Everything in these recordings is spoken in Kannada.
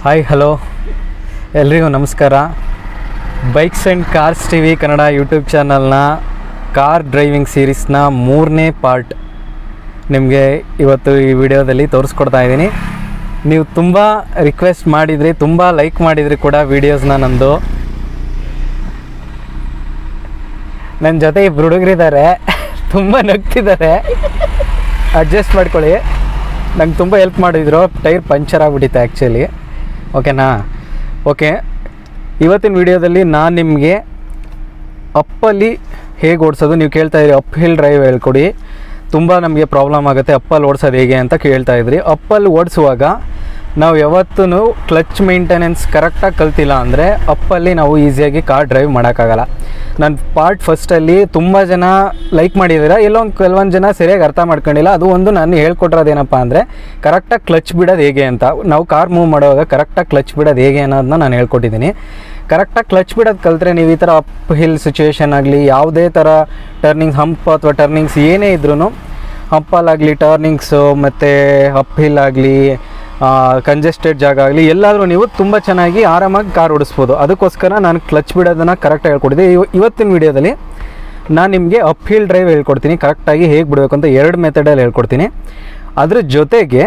ಹಾಯ್ ಹಲೋ ಎಲ್ರಿಗೂ ನಮಸ್ಕಾರ bikes and cars T V Kannada YouTube ಚಾನಲ್ನ ಕಾರ್ ಡ್ರೈವಿಂಗ್ ಸೀರೀಸ್ನ ಮೂರನೇ ಪಾರ್ಟ್ ನಿಮಗೆ ಇವತ್ತು ಈ ವಿಡಿಯೋದಲ್ಲಿ ತೋರಿಸ್ಕೊಡ್ತಾ ಇದ್ದೀನಿ ನೀವು ತುಂಬ ರಿಕ್ವೆಸ್ಟ್ ಮಾಡಿದ್ರಿ ತುಂಬ ಲೈಕ್ ಮಾಡಿದ್ರಿ ಕೂಡ ವೀಡಿಯೋಸ್ನ ನಂದು ನನ್ನ ಜೊತೆ ಇಬ್ಬರು ಹುಡುಗರಿದ್ದಾರೆ ತುಂಬ ನಗ್ತಿದ್ದಾರೆ ಅಡ್ಜಸ್ಟ್ ಮಾಡ್ಕೊಳ್ಳಿ ನಂಗೆ ತುಂಬ ಹೆಲ್ಪ್ ಮಾಡಿದ್ರು ಟೈರ್ ಪಂಚರ್ ಆಗಿಬಿಟ್ಟಿತ್ತು ಆ್ಯಕ್ಚುಲಿ ಓಕೆನಾ ಓಕೆ ಇವತ್ತಿನ ವಿಡಿಯೋದಲ್ಲಿ ನಾನು ನಿಮಗೆ ಅಪ್ಪಲ್ಲಿ ಹೇಗೆ ಓಡಿಸೋದು ನೀವು ಕೇಳ್ತಾ ಇದ್ರಿ ಅಪ್ ಹಿಲ್ ಡ್ರೈವ್ ಹೇಳ್ಕೊಡಿ ತುಂಬ ನಮಗೆ ಪ್ರಾಬ್ಲಮ್ ಆಗುತ್ತೆ ಅಪ್ಪಲ್ಲಿ ಓಡಿಸೋದು ಹೇಗೆ ಅಂತ ಕೇಳ್ತಾ ಇದ್ರಿ ಅಪ್ಪಲ್ಲಿ ಓಡಿಸುವಾಗ ನಾವು ಯಾವತ್ತೂ ಕ್ಲಚ್ ಮೇಂಟೆನೆನ್ಸ್ ಕರೆಕ್ಟಾಗಿ ಕಲ್ತಿಲ್ಲ ಅಂದರೆ ಅಪ್ಪಲ್ಲಿ ನಾವು ಈಸಿಯಾಗಿ ಕಾರ್ ಡ್ರೈವ್ ಮಾಡೋಕ್ಕಾಗಲ್ಲ ನಾನು ಪಾರ್ಟ್ ಫಸ್ಟಲ್ಲಿ ತುಂಬ ಜನ ಲೈಕ್ ಮಾಡಿದ್ದೀರಾ ಎಲ್ಲೊಂದು ಕೆಲವೊಂದು ಜನ ಸರಿಯಾಗಿ ಅರ್ಥ ಮಾಡ್ಕೊಂಡಿಲ್ಲ ಅದು ಒಂದು ನಾನು ಹೇಳ್ಕೊಟ್ಟಿರೋದೇನಪ್ಪ ಅಂದರೆ ಕರೆಕ್ಟಾಗಿ ಕ್ಲಚ್ ಬಿಡೋದು ಹೇಗೆ ಅಂತ ನಾವು ಕಾರ್ ಮೂವ್ ಮಾಡುವಾಗ ಕರೆಕ್ಟಾಗಿ ಕ್ಲಚ್ ಬಿಡೋದು ಹೇಗೆ ಅನ್ನೋದನ್ನ ನಾನು ಹೇಳ್ಕೊಟ್ಟಿದ್ದೀನಿ ಕರೆಕ್ಟಾಗಿ ಕ್ಲಚ್ ಬಿಡೋದು ಕಲ್ತ್ರೆ ನೀವು ಈ ಥರ ಅಪ್ ಹಿಲ್ ಸಿಚುವೇಶನ್ ಆಗಲಿ ಯಾವುದೇ ಥರ ಟರ್ನಿಂಗ್ ಹಂಪ್ ಅಥವಾ ಟರ್ನಿಂಗ್ಸ್ ಏನೇ ಇದ್ರೂ ಹಂಪಲ್ಲಾಗಲಿ ಟರ್ನಿಂಗ್ಸು ಮತ್ತು ಅಪ್ ಹಿಲ್ ಆಗಲಿ ಕಂಜೆಸ್ಟೆಡ್ ಜಾಗ ಆಗಲಿ ಎಲ್ಲಾದರೂ ನೀವು ತುಂಬ ಚೆನ್ನಾಗಿ ಆರಾಮಾಗಿ ಕಾರ್ ಓಡಿಸ್ಬೋದು ಅದಕ್ಕೋಸ್ಕರ ನಾನು ಕ್ಲಚ್ ಬಿಡೋದನ್ನು ಕರೆಕ್ಟಾಗಿ ಹೇಳ್ಕೊಟ್ಟಿದ್ದೆ ಇವ ಇವತ್ತಿನ ವಿಡಿಯೋದಲ್ಲಿ ನಾನು ನಿಮಗೆ ಅಪ್ ಹಿಲ್ ಡ್ರೈವ್ ಹೇಳ್ಕೊಡ್ತೀನಿ ಕರೆಕ್ಟಾಗಿ ಹೇಗೆ ಬಿಡಬೇಕು ಅಂತ ಎರಡು ಮೆಥಡಲ್ಲಿ ಹೇಳ್ಕೊಡ್ತೀನಿ ಅದ್ರ ಜೊತೆಗೆ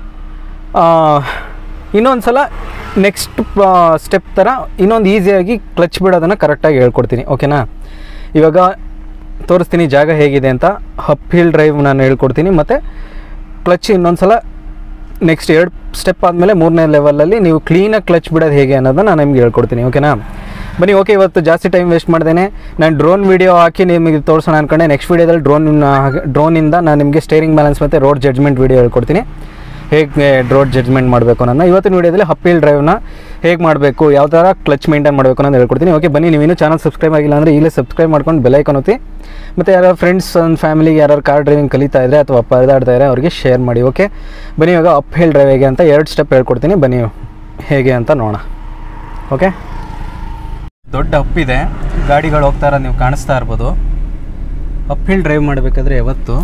ಇನ್ನೊಂದು ಸಲ ನೆಕ್ಸ್ಟ್ ಸ್ಟೆಪ್ ಥರ ಇನ್ನೊಂದು ಈಸಿಯಾಗಿ ಕ್ಲಚ್ ಬಿಡೋದನ್ನು ಕರೆಕ್ಟಾಗಿ ಹೇಳ್ಕೊಡ್ತೀನಿ ಓಕೆನಾ ಇವಾಗ ತೋರಿಸ್ತೀನಿ ಜಾಗ ಹೇಗಿದೆ ಅಂತ ಅಪ್ ಹಿಲ್ ಡ್ರೈವ್ ನಾನು ಹೇಳ್ಕೊಡ್ತೀನಿ ಮತ್ತು ಕ್ಲಚ್ ಇನ್ನೊಂದು ಸಲ ನೆಕ್ಸ್ಟ್ ಎರಡು ಸ್ಟೆಪ್ ಆದಮೇಲೆ ಮೂರನೇ ಲೆವೆಲಲ್ಲಿ ನೀವು ಕ್ಲೀನಾಗಿ ಕ್ಲಚ್ ಬಿಡೋದು ಹೇಗೆ ಅನ್ನೋದನ್ನ ನಾನು ನಿಮ್ಗೆ ಹೇಳ್ಕೊಡ್ತೀನಿ ಓಕೆನಾ ಬನ್ನಿ ಓಕೆ ಇವತ್ತು ಜಾಸ್ತಿ ಟೈಮ್ ವೇಸ್ಟ್ ಮಾಡ್ದೇನೆ ನಾನು ಡ್ರೋನ್ ವೀಡಿಯೋ ಹಾಕಿ ನಿಮಗೆ ತೋರಿಸೋಣ ಅನ್ಕೊಂಡೆ ನೆಕ್ಸ್ಟ್ ವೀಡಿಯೋದಲ್ಲಿ ಡ್ರೋನ್ ಡ್ರೋನಿಂದ ನಾನು ನಿಮಗೆ ಸ್ಟೇರಿಂಗ್ ಬ್ಯಾಲೆನ್ಸ್ ಮತ್ತು ರೋಡ್ ಜಡ್ಜ್ಮೆಂಟ್ ವೀಡಿಯೋ ಹೇಳ್ಕೊಡ್ತೀನಿ ಹೇಗೆ ರೋಡ್ ಜಡ್ಜ್ಮೆಂಟ್ ಮಾಡಬೇಕು ಅನ್ನೋದನ್ನ ಇವತ್ತಿನ ವೀಡಿಯೋದಲ್ಲಿ ಹಪ್ಪಿಲ್ ಡ್ರೈವ್ನ ಹೇಗೆ ಮಾಡಬೇಕು ಯಾವ ಥರ ಕ್ಲಚ್ ಮೇಂಟೈನ್ ಮಾಡಬೇಕು ಅನ್ನೋದು ಹೇಳ್ಕೊಡ್ತೀನಿ ಓಕೆ ಬನ್ನಿ ನೀವಿನ್ನೂ ಚಾನಲ್ ಸಬ್ಸ್ಕ್ರೈಬ್ ಆಗಿಲ್ಲ ಅಂದರೆ ಈಗಲೇ ಸಬ್ಸ್ಕ್ರೈಬ್ ಮಾಡ್ಕೊಂಡು ಬೆಲೈಕನ್ ಒತ್ತಿ ಮತ್ತು ಯಾರು ಫ್ರೆಂಡ್ಸ್ ಒಂದು ಫ್ಯಾಮಿಲಿಗೆ ಯಾರು ಕಾರ್ ಡ್ರೈವಿಂಗ್ ಕಲಿತಾ ಇದ್ದರೆ ಅಥವಾ ಪರದಾಡ್ತಾ ಇದ್ದಾರೆ ಅವ್ರಿಗೆ ಶೇರ್ ಮಾಡಿ ಓಕೆ ಬನ್ನಿ ಇವಾಗ ಅಪ್ ಹಿಲ್ ಡ್ರೈವ್ ಹೇಗೆ ಅಂತ ಎರಡು ಸ್ಟೆಪ್ ಹೇಳ್ಕೊಡ್ತೀನಿ ಬನ್ನಿ ಹೇಗೆ ಅಂತ ನೋಡೋಣ ಓಕೆ ದೊಡ್ಡ ಅಪ್ ಇದೆ ಗಾಡಿಗಳು ಹೋಗ್ತಾ ಇರೋದು ನೀವು ಕಾಣಿಸ್ತಾ ಇರ್ಬೋದು ಅಪ್ ಹಿಲ್ ಡ್ರೈವ್ ಮಾಡಬೇಕಾದ್ರೆ ಯಾವತ್ತು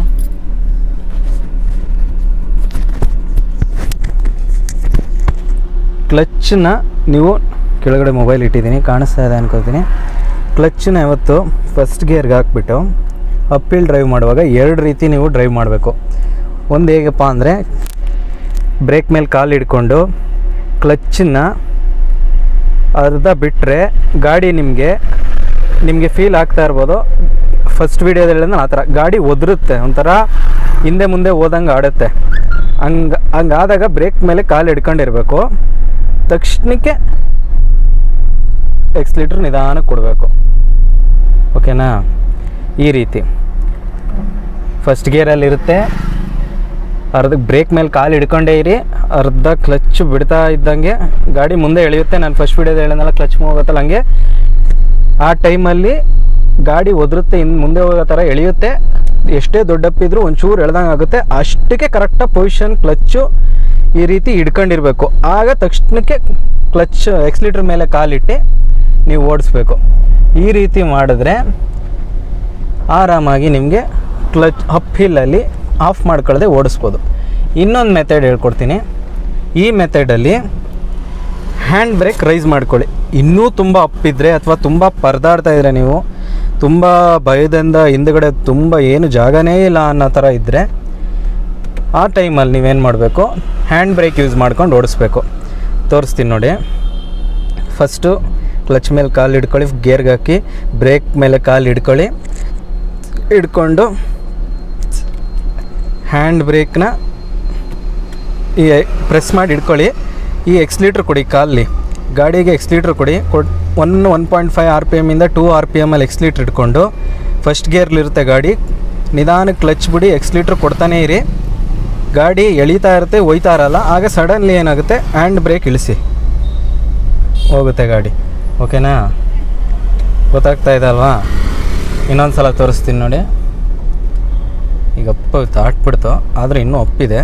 ಕ್ಲಚ್ಚನ್ನ ನೀವು ಕೆಳಗಡೆ ಮೊಬೈಲ್ ಇಟ್ಟಿದ್ದೀನಿ ಕಾಣಿಸ್ತಾ ಇದೆ ಅನ್ಕೋತೀನಿ ಕ್ಲಚ್ಚನ್ನ ಯಾವತ್ತು ಫಸ್ಟ್ ಗೇರ್ಗೆ ಹಾಕ್ಬಿಟ್ಟು ಅಪ್ಪಿಲ್ ಡ್ರೈವ್ ಮಾಡುವಾಗ ಎರಡು ರೀತಿ ನೀವು ಡ್ರೈವ್ ಮಾಡಬೇಕು ಒಂದು ಹೇಗಪ್ಪ ಅಂದರೆ ಬ್ರೇಕ್ ಮೇಲೆ ಕಾಲು ಹಿಡ್ಕೊಂಡು ಕ್ಲಚ್ಚನ್ನ ಅರ್ಧ ಬಿಟ್ಟರೆ ಗಾಡಿ ನಿಮಗೆ ನಿಮಗೆ ಫೀಲ್ ಆಗ್ತಾ ಇರ್ಬೋದು ಫಸ್ಟ್ ವೀಡಿಯೋದಲ್ಲಿ ಆ ಥರ ಗಾಡಿ ಒದರುತ್ತೆ ಒಂಥರ ಹಿಂದೆ ಮುಂದೆ ಹೋದಂಗೆ ಆಡುತ್ತೆ ಹಂಗೆ ಹಂಗಾದಾಗ ಬ್ರೇಕ್ ಮೇಲೆ ಕಾಲು ಹಿಡ್ಕೊಂಡಿರ್ಬೇಕು ತಕ್ಷಣಕ್ಕೆ ಎಕ್ಸ್ಲೀಟ್ರ್ ನಿಧಾನಕ್ಕೆ ಕೊಡಬೇಕು ಓಕೆನಾ ಈ ರೀತಿ ಫಸ್ಟ್ ಗೇರಲ್ಲಿ ಇರುತ್ತೆ ಅರ್ಧ ಬ್ರೇಕ್ ಮೇಲೆ ಕಾಲು ಹಿಡ್ಕೊಂಡೇ ಇರಿ ಅರ್ಧ ಕ್ಲಚ್ ಬಿಡ್ತಾ ಇದ್ದಂಗೆ ಗಾಡಿ ಮುಂದೆ ಎಳೆಯುತ್ತೆ ನಾನು ಫಸ್ಟ್ ವೀಡಿಯೋದ ಹೇಳಿದ್ನಲ್ಲ ಕ್ಲಚ್ ಮೂವ್ ಆಗುತ್ತಲ್ಲ ಹಂಗೆ ಆ ಟೈಮಲ್ಲಿ ಗಾಡಿ ಒದರುತ್ತೆ ಇನ್ನು ಮುಂದೆ ಹೋಗೋ ಥರ ಎಳೆಯುತ್ತೆ ಎಷ್ಟೇ ದೊಡ್ಡಪ್ಪಿದ್ರು ಒಂಚೂರು ಎಳ್ದಂಗೆ ಆಗುತ್ತೆ ಅಷ್ಟಕ್ಕೆ ಕರೆಕ್ಟಾಗಿ ಪೊಸಿಷನ್ ಕ್ಲಚ್ಚು ಈ ರೀತಿ ಹಿಡ್ಕೊಂಡಿರ್ಬೇಕು ಆಗ ತಕ್ಷಣಕ್ಕೆ ಕ್ಲಚ್ ಎಕ್ಸ್ಲೀಟ್ರ್ ಮೇಲೆ ಕಾಲಿಟ್ಟು ನೀವು ಓಡಿಸ್ಬೇಕು ಈ ರೀತಿ ಮಾಡಿದ್ರೆ ಆರಾಮಾಗಿ ನಿಮಗೆ ಕ್ಲಚ್ ಅಪ್ ಹಿಲ್ಲಲ್ಲಿ ಆಫ್ ಮಾಡ್ಕೊಳ್ಳದೆ ಓಡಿಸ್ಬೋದು ಇನ್ನೊಂದು ಮೆಥಡ್ ಹೇಳ್ಕೊಡ್ತೀನಿ ಈ ಮೆಥಡಲ್ಲಿ ಹ್ಯಾಂಡ್ ಬ್ರೇಕ್ ರೈಸ್ ಮಾಡ್ಕೊಳ್ಳಿ ಇನ್ನೂ ತುಂಬ ಅಪ್ಪಿದ್ರೆ ಅಥವಾ ತುಂಬ ಪರದಾಡ್ತಾ ಇದ್ರೆ ನೀವು ತುಂಬ ಭಯದಿಂದ ಹಿಂದ್ಗಡೆ ತುಂಬ ಏನು ಜಾಗನೇ ಇಲ್ಲ ಅನ್ನೋ ಥರ ಇದ್ದರೆ ಆ ಟೈಮಲ್ಲಿ ನೀವೇನು ಮಾಡಬೇಕು ಹ್ಯಾಂಡ್ ಬ್ರೇಕ್ ಯೂಸ್ ಮಾಡ್ಕೊಂಡು ಓಡಿಸ್ಬೇಕು ತೋರಿಸ್ತೀನಿ ನೋಡಿ ಫಸ್ಟು ಕ್ಲಚ್ ಮೇಲೆ ಕಾಲು ಹಿಡ್ಕೊಳ್ಳಿ ಗೇರ್ಗೆ ಹಾಕಿ ಬ್ರೇಕ್ ಮೇಲೆ ಕಾಲು ಹಿಡ್ಕೊಳ್ಳಿ ಹಿಡ್ಕೊಂಡು ಹ್ಯಾಂಡ್ ಬ್ರೇಕ್ನ ಈ ಪ್ರೆಸ್ ಮಾಡಿ ಹಿಡ್ಕೊಳ್ಳಿ ಈ ಎಕ್ಸ್ಲೀಟ್ರ್ ಕೊಡಿ ಕಾಲಲ್ಲಿ ಗಾಡಿಗೆ ಎಕ್ಸ್ಲೀಟ್ರ್ ಕೊಡಿ ಕೊಡ್ one one point five R P ಎಮ್ಮಿಂದ ಟೂ ಆರ್ ಪಿ ಎಮ್ಮಲ್ಲಿ ಎಕ್ಸ್ಲೀಟ್ರ್ ಇಟ್ಕೊಂಡು ಫಸ್ಟ್ ಗೇರ್ಲಿರುತ್ತೆ ಗಾಡಿ ನಿಧಾನಕ್ಕೆ ಕ್ಲಚ್ ಬಿಡಿ ಎಕ್ಸ್ಲೀಟ್ರ್ ಕೊಡ್ತಾನೇ ಇರಿ ಗಾಡಿ ಎಳಿತಾ ಇರುತ್ತೆ ಒಯ್ತಾ ಇರಲ್ಲ ಆಗ ಸಡನ್ಲಿ ಏನಾಗುತ್ತೆ ಹ್ಯಾಂಡ್ ಬ್ರೇಕ್ ಇಳಿಸಿ ಹೋಗುತ್ತೆ ಗಾಡಿ ಓಕೆನಾ ಗೊತ್ತಾಗ್ತಾ ಇದೆ ಅಲ್ವಾ ಇನ್ನೊಂದು ಸಲ ತೋರಿಸ್ತೀನಿ ನೋಡಿ ಈಗ ಅಪ್ಪ ದಾಟ್ಬಿಡ್ತು ಆದರೆ ಇನ್ನೂ ಅಪ್ಪಿದೆ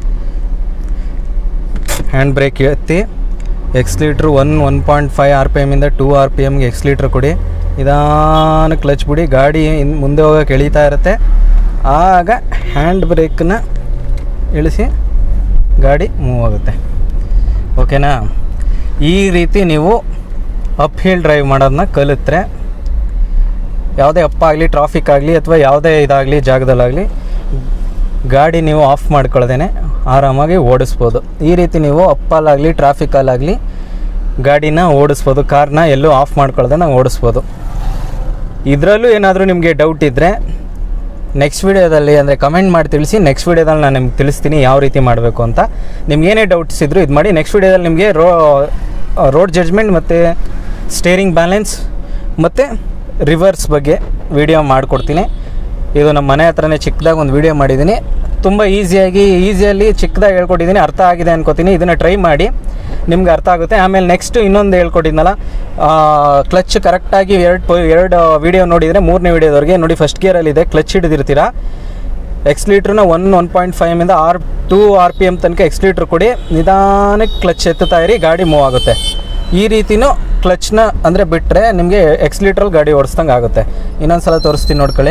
ಹ್ಯಾಂಡ್ ಬ್ರೇಕ್ ಎತ್ತಿ accelerator one one point five R P ಎಮ್ಮಿಂದ ಟೂ ಆರ್ ಪಿ ಎಮ್ಗೆ ಎಕ್ಸ್ಲೀಟ್ರ್ ಕೊಡಿ ನಿಧಾನ ಕ್ಲಚ್ ಬಿಡಿ ಗಾಡಿ ಇನ್ ಮುಂದೆ ಹೋಗೋಕೆ ಎಳಿತಾ ಇರುತ್ತೆ ಆಗ ಹ್ಯಾಂಡ್ ಬ್ರೇಕನ್ನ ಇಳಿಸಿ ಗಾಡಿ ಮೂವ್ ಆಗುತ್ತೆ ಓಕೆನಾ ಈ ರೀತಿ ನೀವು ಅಪ್ ಹಿಲ್ ಡ್ರೈವ್ ಮಾಡೋದನ್ನ ಕಲಿತ್ರೆ ಯಾವುದೇ ಅಪ್ಪ ಆಗಲಿ ಟ್ರಾಫಿಕ್ ಆಗಲಿ ಅಥವಾ ಯಾವುದೇ ಇದಾಗಲಿ ಜಾಗದಲ್ಲಾಗಲಿ ಗಾಡಿ ನೀವು ಆಫ್ ಮಾಡ್ಕೊಳ್ದೇನೆ ಆರಾಮಾಗಿ ಓಡಿಸ್ಬೋದು ಈ ರೀತಿ ನೀವು ಅಪ್ಪಲ್ಲಾಗಲಿ ಟ್ರಾಫಿಕಲ್ಲಾಗಲಿ ಗಾಡಿನ ಓಡಿಸ್ಬೋದು ಕಾರ್ನ ಎಲ್ಲೂ ಆಫ್ ಮಾಡ್ಕೊಳ್ದೆ ನಾವು ಓಡಿಸ್ಬೋದು ಇದರಲ್ಲೂ ಏನಾದರೂ ನಿಮಗೆ ಡೌಟ್ ಇದ್ದರೆ ನೆಕ್ಸ್ಟ್ ವೀಡಿಯೋದಲ್ಲಿ ಅಂದರೆ ಕಮೆಂಟ್ ಮಾಡಿ ತಿಳಿಸಿ ನೆಕ್ಸ್ಟ್ ವೀಡಿಯೋದಲ್ಲಿ ನಾನು ನಿಮ್ಗೆ ತಿಳಿಸ್ತೀನಿ ಯಾವ ರೀತಿ ಮಾಡಬೇಕು ಅಂತ ನಿಮ್ಗೆ ಏನೇ ಡೌಟ್ಸ್ ಇದ್ದರೂ ಇದು ಮಾಡಿ ನೆಕ್ಸ್ಟ್ ವೀಡಿಯೋದಲ್ಲಿ ನಿಮಗೆ ರೋ ರೋಡ್ ಜಡ್ಜ್ಮೆಂಟ್ ಮತ್ತು ಸ್ಟೇರಿಂಗ್ ಬ್ಯಾಲೆನ್ಸ್ ಮತ್ತು ರಿವರ್ಸ್ ಬಗ್ಗೆ ವಿಡಿಯೋ ಮಾಡಿಕೊಡ್ತೀನಿ ಇದು ನಮ್ಮ ಮನೆ ಹತ್ರನೇ ಚಿಕ್ಕದಾಗಿ ಒಂದು ವಿಡಿಯೋ ಮಾಡಿದ್ದೀನಿ ತುಂಬ ಈಸಿಯಾಗಿ ಈಸಿಯಲ್ಲಿ ಚಿಕ್ಕದಾಗಿ ಹೇಳ್ಕೊಟ್ಟಿದ್ದೀನಿ ಅರ್ಥ ಆಗಿದೆ ಅನ್ಕೋತೀನಿ ಇದನ್ನು ಟ್ರೈ ಮಾಡಿ ನಿಮ್ಗೆ ಅರ್ಥ ಆಗುತ್ತೆ ಆಮೇಲೆ ನೆಕ್ಸ್ಟ್ ಇನ್ನೊಂದು ಹೇಳ್ಕೊಟ್ಟಿದ್ನಲ್ಲ ಕ್ಲಚ್ ಕರೆಕ್ಟಾಗಿ ಎರಡು ಎರಡು ವಿಡಿಯೋ ನೋಡಿದರೆ ಮೂರನೇ ವಿಡಿಯೋದವರೆಗೆ ನೋಡಿ ಫಸ್ಟ್ ಗೇರಲ್ಲಿದೆ ಕ್ಲಚ್ ಹಿಡಿದಿರ್ತೀರಾ ಎಕ್ಸ್ಲೀಟ್ರನ್ನ ಒನ್ ಒನ್ ಪಾಯಿಂಟ್ ಫೈವಿಂದ R two R P M ತನಕ ಎಕ್ಸ್ಲೀಟ್ರ್ ಕೊಡಿ ನಿಧಾನಕ್ಕೆ ಕ್ಲಚ್ ಎತ್ತುತ್ತಾ ಇರಿ ಗಾಡಿ ಮೂವ್ ಆಗುತ್ತೆ ಈ ರೀತಿನೂ ಕ್ಲಚ್ನ ಅಂದರೆ ಬಿಟ್ಟರೆ ನಿಮಗೆ ಎಕ್ಸ್ಲೀಟ್ರಲ್ಲಿ ಗಾಡಿ ಓಡಿಸ್ದಂಗೆ ಆಗುತ್ತೆ ಇನ್ನೊಂದು ಸಲ ತೋರಿಸ್ತೀನಿ ನೋಡ್ಕೊಳ್ಳಿ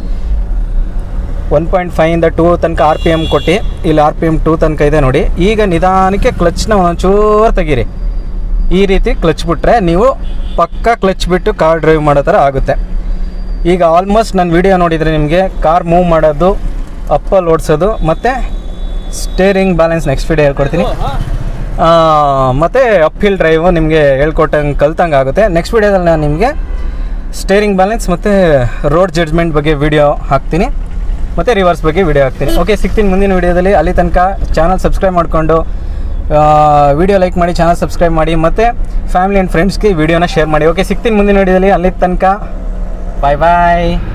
ಒನ್ ಪಾಯಿಂಟ್ ಫೈವಿಂದ ಟೂ ತನಕ ಆರ್ ಪಿ ಎಮ್ ಕೊಟ್ಟು ಇಲ್ಲಿ ಆರ್ ಪಿ ಎಮ್ ಟೂ ತನಕ ಇದೆ ನೋಡಿ ಈಗ ನಿಧಾನಕ್ಕೆ ಕ್ಲಚ್ನ ಒಂಚೂರು ತೆಗೀರಿ ಈ ರೀತಿ ಕ್ಲಚ್ ಬಿಟ್ರೆ ನೀವು ಪಕ್ಕ ಕ್ಲಚ್ ಬಿಟ್ಟು ಕಾರ್ ಡ್ರೈವ್ ಮಾಡೋ ಥರ ಆಗುತ್ತೆ ಈಗ ಆಲ್ಮೋಸ್ಟ್ ನನ್ನ ವಿಡಿಯೋ ನೋಡಿದರೆ ನಿಮಗೆ ಕಾರ್ ಮೂವ್ ಮಾಡೋದು ಅಪ್ಪಲ್ಲಿ ಓಡಿಸೋದು ಮತ್ತು ಸ್ಟೇರಿಂಗ್ ಬ್ಯಾಲೆನ್ಸ್ ನೆಕ್ಸ್ಟ್ ವಿಡಿಯೋ ಹೇಳ್ಕೊಡ್ತೀನಿ ಮತ್ತು ಅಪ್ ಹಿಲ್ ಡ್ರೈವು ನಿಮಗೆ ಹೇಳ್ಕೊಟ್ಟಂಗೆ ಕಲ್ತಂಗೆ ಆಗುತ್ತೆ ನೆಕ್ಸ್ಟ್ ವಿಡಿಯೋದಲ್ಲಿ ನಾನು ನಿಮಗೆ ಸ್ಟೇರಿಂಗ್ ಬ್ಯಾಲೆನ್ಸ್ ಮತ್ತು ರೋಡ್ ಜಡ್ಜ್ಮೆಂಟ್ ಬಗ್ಗೆ ವಿಡಿಯೋ ಹಾಕ್ತೀನಿ ಮತ್ತು ರಿವರ್ಸ್ ಬಗ್ಗೆ ವಿಡಿಯೋ ಹಾಕ್ತೀನಿ ಓಕೆ ಸಿಗ್ತೀನಿ ಮುಂದಿನ ವಿಡಿಯೋದಲ್ಲಿ ಅಲ್ಲಿ ತನಕ ಚಾನಲ್ ಸಬ್ಸ್ಕ್ರೈಬ್ ಮಾಡಿಕೊಂಡು ವಿಡಿಯೋ ಲೈಕ್ ಮಾಡಿ ಚಾನಲ್ ಸಬ್ಸ್ಕ್ರೈಬ್ ಮಾಡಿ ಮತ್ತು ಫ್ಯಾಮಿಲಿ ಆ್ಯಂಡ್ ಫ್ರೆಂಡ್ಸ್ಗೆ ವಿಡಿಯೋನ ಶೇರ್ ಮಾಡಿ ಓಕೆ ಸಿಗ್ತೀನಿ ಮುಂದಿನ ವಿಡಿಯೋದಲ್ಲಿ ಅಲ್ಲಿ ತನಕ ಬಾಯ್ ಬಾಯ್